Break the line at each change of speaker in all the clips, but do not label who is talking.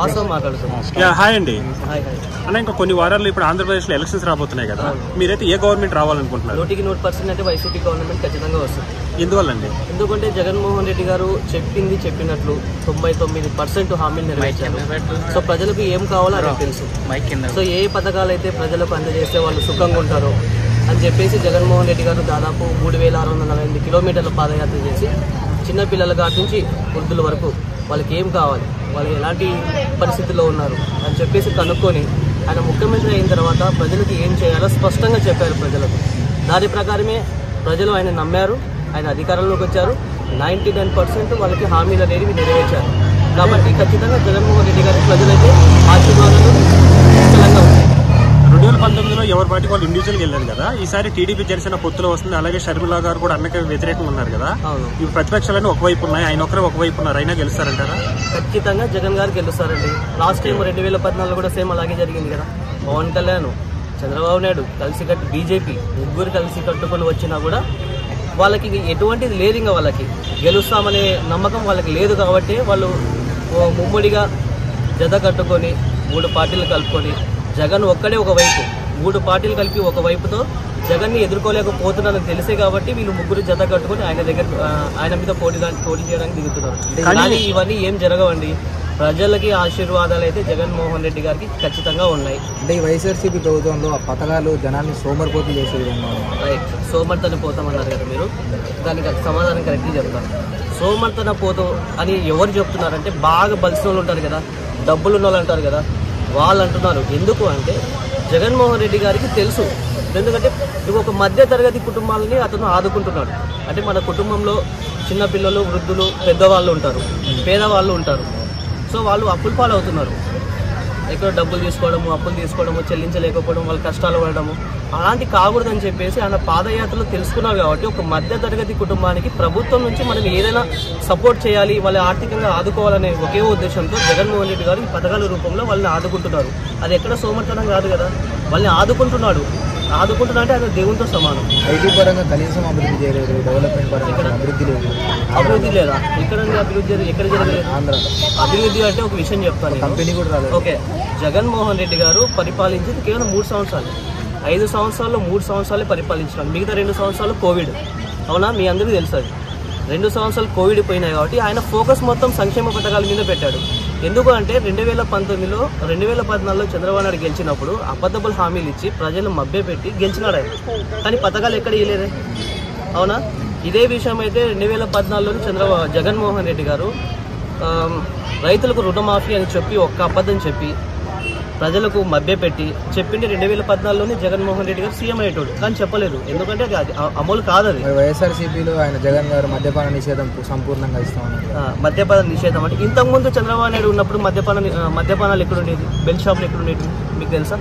వాస్తవం మాట్లాడుతున్నాం
yeah, hi అండి
హాయ్ హాయ్
అన్న ఇంకా కొన్ని వారాల్లో ఇప్పుడు ఆంధ్రప్రదేశ్ లో ఎలక్షన్స్ రాబోతున్నాయి కదా మీరైతే ఏ గవర్నమెంట్ రావాలనుకుంటున్నారు
నూటికి నూరు పర్సెంట్ అయితే వైసీపీ గవర్నమెంట్ ఖచ్చితంగా వస్తుంది
ఎందువల్లండి
ఎందుకంటే జగన్మోహన్ రెడ్డి గారు చెప్పింది చెప్పినట్లు తొంభై తొమ్మిది పర్సెంట్ హామీలు నెరవేర్చారు సో ప్రజలకు ఏం కావాలో అది తెలుసు సో ఏ పథకాలు అయితే ప్రజలకు అందజేస్తే వాళ్ళు సుఖంగా ఉంటారో అని చెప్పేసి జగన్మోహన్ రెడ్డి గారు దాదాపు మూడు వేల ఆరు వందల నలభై ఎనిమిది కిలోమీటర్ల పాదయాత్ర చేసి చిన్న పిల్లల కాటి నుంచి వృద్ధుల వరకు వాళ్ళకి ఏం కావాలి వాళ్ళు ఎలాంటి పరిస్థితుల్లో ఉన్నారు అని చెప్పేసి కనుక్కొని ఆయన ముఖ్యమంత్రి అయిన తర్వాత ప్రజలకు ఏం చేయాలో స్పష్టంగా చెప్పారు ప్రజలకు దాని ప్రకారమే ప్రజలు ఆయన నమ్మారు ఆయన అధికారంలోకి వచ్చారు నైంటీ నైన్ పర్సెంట్ వాళ్ళకి హామీలు అనేవి నెరవేర్చారు కాబట్టి ఖచ్చితంగా జగన్మోహన్ రెడ్డి గారి ప్రజలైతే ఆశీర్వాదాలు పుష్కలంగా ఉంటాయి
రెండు వేల పంతొమ్మిదిలో ఎవరి పార్టీ వాళ్ళు ఇండివిజువల్ వెళ్ళారు కదా ఈసారి టీడీపీ జనసేన పొత్తులో వస్తుంది అలాగే షర్మిలా గారు కూడా అన్నకి వ్యతిరేకంగా ఉన్నారు కదా
అవును
ఇప్పుడు ప్రతిపక్షాలన్నీ ఒకవైపు ఉన్నాయి ఆయన ఒకరే ఒకవైపు ఉన్నారు అయినా గెలుస్తారంటారా
ఖచ్చితంగా జగన్ గారు గెలుస్తారండి లాస్ట్ టైం రెండు వేల పద్నాలుగు కూడా సేమ్ అలాగే జరిగింది కదా పవన్ కళ్యాణ్ చంద్రబాబు నాయుడు కలిసి కట్టు బీజేపీ ముగ్గురు కలిసి కట్టుకొని వచ్చినా కూడా వాళ్ళకి ఎటువంటిది లేదు ఇంకా వాళ్ళకి గెలుస్తామనే నమ్మకం వాళ్ళకి లేదు కాబట్టి వాళ్ళు ఓ ముమ్మడిగా జత కట్టుకొని మూడు పార్టీలు కలుపుకొని జగన్ ఒక్కడే ఒక వైపు మూడు పార్టీలు కలిపి ఒక వైపుతో జగన్ని ఎదుర్కోలేకపోతున్నారని తెలిసే కాబట్టి వీళ్ళు ముగ్గురు జత కట్టుకొని ఆయన దగ్గర ఆ, ఆయన మీద పోటీ పోటీ చేయడానికి దిగుతున్నారు కానీ ఇవన్నీ ఏం జరగవండి ప్రజలకి ఆశీర్వాదాలు అయితే జగన్మోహన్ రెడ్డి గారికి ఖచ్చితంగా ఉన్నాయి
అంటే ఈ వైఎస్ఆర్సీపీ ప్రభుత్వంలో ఆ పథకాలు జనాన్ని సోమరిపోతు చేసే విధంగా ఉన్నాయి.
రైట్ సోమర్తన పోతామన్నారు కదా మీరు దానికి సమాధానం కరెక్ట్గా చెప్తాను సోమర్తన పోతాం అని ఎవరు చెప్తున్నారంటే బాగా బలిసిన వాళ్ళు ఉంటారు కదా డబ్బులు ఉన్న వాళ్ళు అంటారు కదా వాళ్ళు అంటున్నారు ఎందుకు అంటే జగన్మోహన్ రెడ్డి గారికి తెలుసు ఎందుకంటే ఇది ఒక మధ్య తరగతి కుటుంబాలని అతను ఆదుకుంటున్నాడు అంటే మన కుటుంబంలో చిన్న పిల్లలు వృద్ధులు పెద్దవాళ్ళు ఉంటారు పేదవాళ్ళు ఉంటారు సో వాళ్ళు అప్పుల పాలు అవుతున్నారు ఎక్కడ డబ్బులు తీసుకోవడము అప్పులు తీసుకోవడము చెల్లించలేకపోవడం వాళ్ళ కష్టాలు పడడము అలాంటి కాకూడదని చెప్పేసి ఆయన పాదయాత్రలో తెలుసుకున్నారు కాబట్టి ఒక మధ్య తరగతి కుటుంబానికి ప్రభుత్వం నుంచి మనం ఏదైనా సపోర్ట్ చేయాలి వాళ్ళ ఆర్థికంగా ఆదుకోవాలనే ఒకే ఉద్దేశంతో జగన్మోహన్ రెడ్డి గారు ఈ పథకాల రూపంలో వాళ్ళని ఆదుకుంటున్నారు అది ఎక్కడ సోమర్తనం కాదు కదా వాళ్ళని ఆదుకుంటున్నాడు ఆదుకుంటున్నా అంటే ఆయన దేవునితో సమానం
ఐటీ పరంగా కనీసం అభివృద్ధి చేయలేదు డెవలప్మెంట్ పరంగా అభివృద్ధి లేదు
అభివృద్ధి లేదా ఎక్కడ ఉంది అభివృద్ధి జరిగి- ఎక్కడ జరగలేదు
ఆంధ్ర
అభివృద్ధి అంటే ఒక విషయం చెప్తాను నేను.
కంపెనీ కూడా రాలేదు
ఓకే జగన్మోహన్ రెడ్డి గారు పరిపాలించింది కేవలం మూడు సంవత్సరాలు ఐదు సంవత్సరాల్లో మూడు సంవత్సరాలే పరిపాలించినారు మిగతా రెండు సంవత్సరాలు కోవిడ్ అవునా మీ అందరికీ తెలుసు అది రెండు సంవత్సరాలు కోవిడ్ పోయినాయి కాబట్టి ఆయన ఫోకస్ మొత్తం సంక్షేమ పథకాల మీద పెట్టాడు ఎందుకు అంటే రెండు వేల పంతొమ్మిదిలో రెండు వేల పద్నాలుగులో చంద్రబాబు నాయుడు గెలిచినప్పుడు అబద్ధబుల్ హామీలు ఇచ్చి ప్రజలు మభ్యపెట్టి గెలిచినాడు ఆయన కానీ పథకాలు ఎక్కడ ఇవ్వలేదే అవునా ఇదే విషయం అయితే రెండు వేల పద్నాలుగులో చంద్రబాబు జగన్మోహన్ రెడ్డి గారు ఆమ్, రైతులకు రుణమాఫీ అని చెప్పి ఒక్క అబద్ధం చెప్పి ప్రజలకు మభ్యపెట్టి చెప్పింది రెండు వేల పద్నాలుగులోనే జగన్మోహన్ రెడ్డి గారు సీఎం అయ్యేటోడు కానీ చెప్పలేదు ఎందుకంటే అది అది అ- అమలు కాదు అది
మరి వైఎస్ఆర్సీపీలో ఆయన జగన్ గారు మద్యపాన నిషేధం సంపూర్ణంగా ఇస్తామన్నారు
ఆ, మద్యపాన నిషేధం అంటే ఇంతకుముందు చంద్రబాబు నాయుడు ఉన్నప్పుడు మద్యపాన ని- ఆ, మద్యపానాలు ఎక్కడ ఉండేది బెల్ షాపులు ఎక్కడ ఉండేది మీకు తెలుసా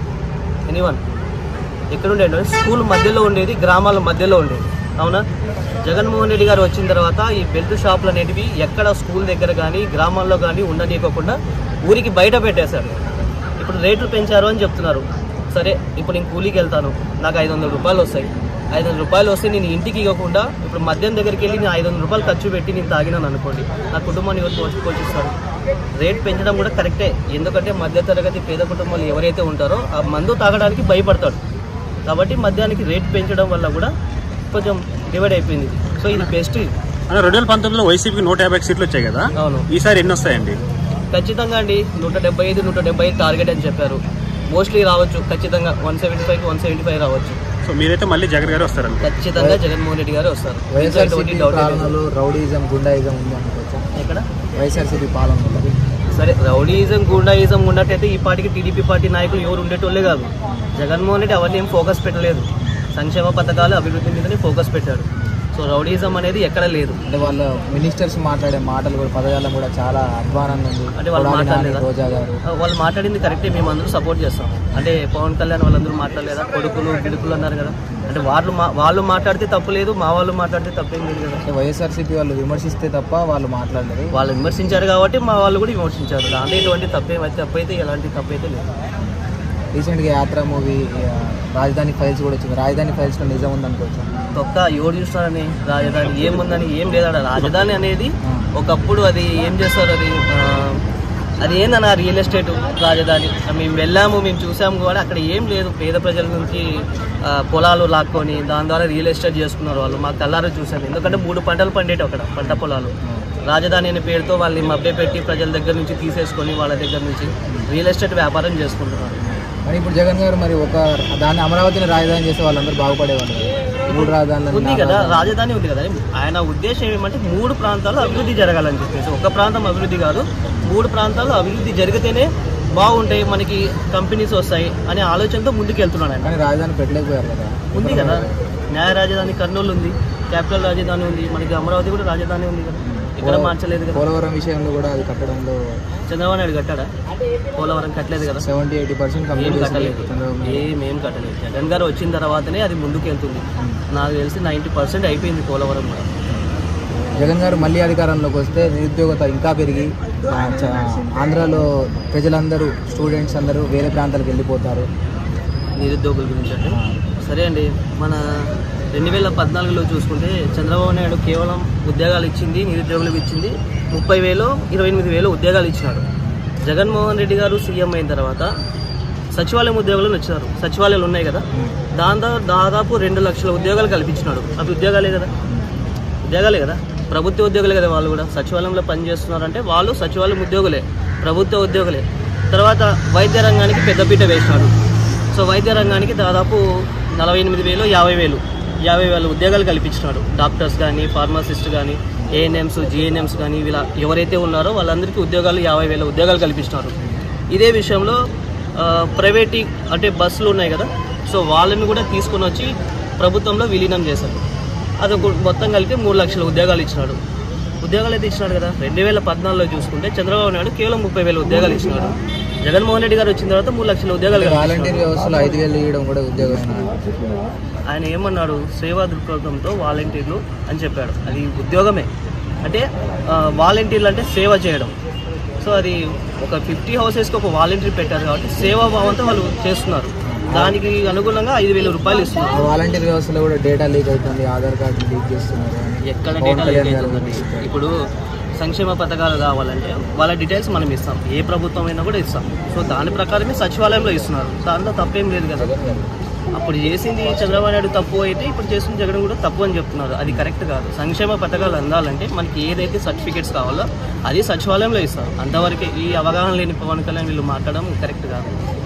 ఎనీవన్ ఎక్కడ ఉండేది స్కూల్ మధ్యలో ఉండేది గ్రామాల మధ్యలో ఉండేది అవునా జగన్మోహన్ రెడ్డి గారు వచ్చిన తర్వాత ఈ బెల్ట్ షాపులు అనేటివి ఎక్కడ స్కూల్ దగ్గర కానీ గ్రామాల్లో కానీ ఉండనీయకోకుండా ఊరికి బయట పెట్టేశారు ఇప్పుడు రేట్లు పెంచారు అని చెప్తున్నారు సరే ఇప్పుడు నేను కూలీకి వెళ్తాను నాకు ఐదు వందల రూపాయలు వస్తాయి ఐదు వందల రూపాయలు వస్తే నేను ఇంటికి ఇవ్వకుండా ఇప్పుడు మద్యం దగ్గరికి వెళ్ళి నేను ఐదు వందల రూపాయలు ఖర్చు పెట్టి నేను తాగినాను అనుకోండి నా కుటుంబాన్ని ఎవరు పోషి పోషిస్తారు రేట్ పెంచడం కూడా కరెక్టే ఎందుకంటే మధ్యతరగతి పేద కుటుంబాలు ఎవరైతే ఉంటారో ఆ మందు తాగడానికి భయపడతాడు కాబట్టి మద్యానికి రేట్ పెంచడం వల్ల కూడా కొంచెం డివైడ్ అయిపోయింది సో ఇది బెస్ట్
అన్న రెండు వేల పంతొమ్మిదిలో వైసీపీకి నూట యాభై సీట్లు వచ్చాయి కదా
అవును
ఈసారి ఎన్ని వస్తాయండి
ఖచ్చితంగా అండి నూట డెబ్బై ఐదు నూట డెబ్బై ఐదు టార్గెట్ అని చెప్పారు మోస్ట్లీ రావచ్చు ఖచ్చితంగా one seventy five one seventy five రావచ్చు
సో మీరైతే మళ్ళీ జగన్ గారు వస్తారండి
ఖచ్చితంగా జగన్మోహన్ రెడ్డి గారు వస్తారు దీంట్లో
వైఎస్ఆర్సీపీ
ఎటువంటి డౌట్ లేదు
పాలనలో రౌడీజం గుండాయిజం ఉంది అనుకోవచ్చా
ఎక్కడ
వైఎస్ఆర్సీపీ పాలనలో
సరే రౌడీయిజం గూండాయిజం ఉన్నట్టయితే ఈ పార్టీకి టీడీపీ పార్టీ నాయకులు ఎవరు ఉండేటోళ్ళే కాదు జగన్మోహన్ రెడ్డి అవన్నీ ఏం ఫోకస్ పెట్టలేదు సంక్షేమ పథకాలు అభివృద్ధి మీదనే ఫోకస్ పెట్టాడు సో రౌడీయిజం అనేది ఎక్కడ లేదు
అంటే వాళ్ళ మినిస్టర్స్ మాట్లాడే మాటలు కూడా పదజాలం కూడా చాలా అధ్వానంగా ఉంది
అంటే వాళ్ళు
కొడాలి నాని,
మాట్లాడలేదా?
రోజా గారు
ఆ, వాళ్ళు మాట్లాడింది కరెక్టే మేము అందరూ సపోర్ట్ చేస్తాం అంటే పవన్ కళ్యాణ్ వాళ్ళందరూ మాట్లాడలేదా కొడుకులు గిడుకులు అన్నారు కదా అంటే వాళ్ళు మా వాళ్ళు మాట్లాడితే తప్పు లేదు మా వాళ్ళు మాట్లాడితే తప్పేం లేదు కదా
అంటే వైఎస్ఆర్సీపీ వాళ్ళు విమర్శిస్తే తప్ప వాళ్ళు మాట్లాడలేదు
వాళ్ళు విమర్శించారు కాబట్టి మా వాళ్ళు కూడా విమర్శించారు దాంట్లో ఎటువంటి తప్పేమైతే తప్పైతే ఎలాంటి తప్పైతే లేదు
రీసెంట్గా యాత్ర మూవీ రాజధాని ఫైల్స్ కూడా వచ్చింది రాజధాని ఫైల్స్లో నిజం ఉందనుకోవచ్చు
తొక్క ఎవరు చూస్తారని రాజధాని ఏముందని ఏం లేదా రాజధాని అనేది ఒకప్పుడు అది ఏం చేస్తారు అది ఆ, అది ఏందన్న రియల్ ఎస్టేట్ రాజధాని మేము వెళ్ళాము మేము చూసాము కూడా అక్కడ ఏం లేదు పేద ప్రజల నుంచి ఆ, పొలాలు లాక్కొని దాని ద్వారా రియల్ ఎస్టేట్ చేసుకున్నారు వాళ్ళు మా కళ్ళారా చూసాను ఎందుకంటే మూడు పంటలు పండేటి అక్కడ పంట పొలాలు రాజధాని అనే పేరుతో వాళ్ళని మభ్య పెట్టి ప్రజల దగ్గర నుంచి తీసేసుకొని వాళ్ళ దగ్గర నుంచి రియల్ ఎస్టేట్ వ్యాపారం చేసుకుంటున్నారు
మరి ఇప్పుడు జగన్ గారు మరి ఒక దాన్ని అమరావతిని రాజధాని చేస్తే వాళ్ళందరూ బాగుపడేవాళ్ళు కదా. మూడు రాజధానులు
ఉంది కదా రాజధాని ఉంది కదా ఆయన ఉద్దేశం ఏమంటే మూడు ప్రాంతాల్లో అభివృద్ధి జరగాలని చెప్పేసి ఒక ప్రాంతం అభివృద్ధి కాదు మూడు ప్రాంతాల్లో అభివృద్ధి జరిగితేనే బాగుంటాయి మనకి కంపెనీస్ వస్తాయి అనే ఆలోచనతో ముందుకు వెళ్తున్నాడు ఆయన
కానీ రాజధాని పెట్టలేకపోయారు కదా
ఉంది కదా న్యాయ రాజధాని కర్నూలు ఉంది క్యాపిటల్ రాజధాని ఉంది మనకి అమరావతి కూడా రాజధాని ఉంది కదా ఇక్కడ మార్చలేదు కదా
పోలవరం విషయంలో కూడా అది కట్టడంలో
చంద్రబాబు నాయుడు కట్టాడా పోలవరం కట్టలేదు కదా
సెవెంటీ ఎయిటీ పర్సెంట్
ఏం
కంప్లీట్
కట్టలేదు
చంద్రబాబు నాయుడు.
ఏమేం కట్టలేదు జగన్ గారు వచ్చిన తర్వాతనే అది ముందుకు వెళ్తుంది నాకు తెలిసి నైంటీ పర్సెంట్ అయిపోయింది పోలవరం కూడా
జగన్ గారు మళ్ళీ అధికారంలోకి వస్తే నిరుద్యోగత ఇంకా పెరిగి ఆ, చ- ఆంధ్రాలో ప్రజలందరూ స్టూడెంట్స్ అందరూ వేరే ప్రాంతాలకు వెళ్ళిపోతారు
నిరుద్యోగుల గురించి అంటే సరే అండి మన రెండు వేల పద్నాలుగులో చూసుకుంటే చంద్రబాబు నాయుడు కేవలం ఉద్యోగాలు ఇచ్చింది నిరుద్యోగులకు ఇచ్చింది ముప్పై వేలు ఇరవై ఎనిమిది వేలు ఉద్యోగాలు ఇచ్చినాడు జగన్మోహన్ రెడ్డి గారు సీఎం అయిన తర్వాత సచివాలయం ఉద్యోగాలు వచ్చినారు సచివాలయాలు ఉన్నాయి కదా దాంతో దాదాపు రెండు లక్షల ఉద్యోగాలు కల్పించినాడు అవి ఉద్యోగాలే కదా ఉద్యోగాలే కదా ప్రభుత్వ ఉద్యోగులే కదా వాళ్ళు కూడా సచివాలయంలో పనిచేస్తున్నారంటే వాళ్ళు సచివాలయం ఉద్యోగులే ప్రభుత్వ ఉద్యోగులే తర్వాత వైద్య రంగానికి పెద్దపీట వేసినాడు సో వైద్య రంగానికి దాదాపు నలభై ఎనిమిది వేలు యాభై వేలు యాభై వేల ఉద్యోగాలు కల్పించినాడు డాక్టర్స్ కానీ ఫార్మసిస్ట్ కానీ ఏఎన్ఎంస్ జిఎన్ఎంస్ కానీ వీళ్ళ ఎవరైతే ఉన్నారో వాళ్ళందరికీ ఉద్యోగాలు యాభై వేల ఉద్యోగాలు కల్పించినారు ఇదే విషయంలో ఆ, ప్రైవేట్ అంటే బస్సులు ఉన్నాయి కదా సో వాళ్ళని కూడా తీసుకొని వచ్చి ప్రభుత్వంలో విలీనం చేశారు అది ఒక మొత్తం కలిపి మూడు లక్షల ఉద్యోగాలు ఇచ్చినాడు ఉద్యోగాలు అయితే ఇచ్చినాడు కదా రెండు వేల పద్నాలుగులో చూసుకుంటే చంద్రబాబు నాయుడు కేవలం ముప్పై వేల ఉద్యోగాలు ఇచ్చినాడు జగన్మోహన్ రెడ్డి గారు వచ్చిన తర్వాత మూడు లక్షల ఉద్యోగాలు
వాలంటీర్
కల్పించినాడు.
వ్యవస్థలో ఐదు వేలు ఇవ్వడం కూడా ఉద్యోగం
ఆయన ఏమన్నాడు సేవా దృక్పథంతో వాలంటీర్లు అని చెప్పాడు అది ఉద్యోగమే అంటే ఆ, వాలంటీర్లు అంటే సేవ చేయడం సో అది ఒక ఫిఫ్టీ హౌసెస్కి ఒక వాలంటీర్ పెట్టారు కాబట్టి సేవా భావంతో వాళ్ళు చేస్తున్నారు దానికి అనుగుణంగా ఐదు వేల రూపాయలు ఇస్తున్నారు
వాలంటీర్ వ్యవస్థలో కూడా డేటా లీక్ అవుతుంది ఆధార్ కార్డు లీక్ చేస్తున్నారు అని.
ఎక్కడ
పవన్
డేటా లీక్
కళ్యాణ్ గారు
అవుతుందండి ఇప్పుడు సంక్షేమ పథకాలు కావాలంటే వాళ్ళ డీటెయిల్స్ మనం ఇస్తాం ఏ ప్రభుత్వం అయినా కూడా ఇస్తాం సో దాని ప్రకారమే సచివాలయంలో ఇస్తున్నారు దాంట్లో తప్పేం లేదు కదా అప్పుడు చేసింది చంద్రబాబు నాయుడు తప్పు అయితే ఇప్పుడు చేసిన జగన్ కూడా తప్పు అని చెప్తున్నారు అది కరెక్ట్ కాదు సంక్షేమ పథకాలు అందాలంటే మనకి ఏదైతే సర్టిఫికేట్స్ కావాలో అది సచివాలయంలో ఇస్తారు అంతవరకే ఈ అవగాహన లేని పవన్ కళ్యాణ్ వీళ్ళు మాట్లాడడం కరెక్ట్ కాదు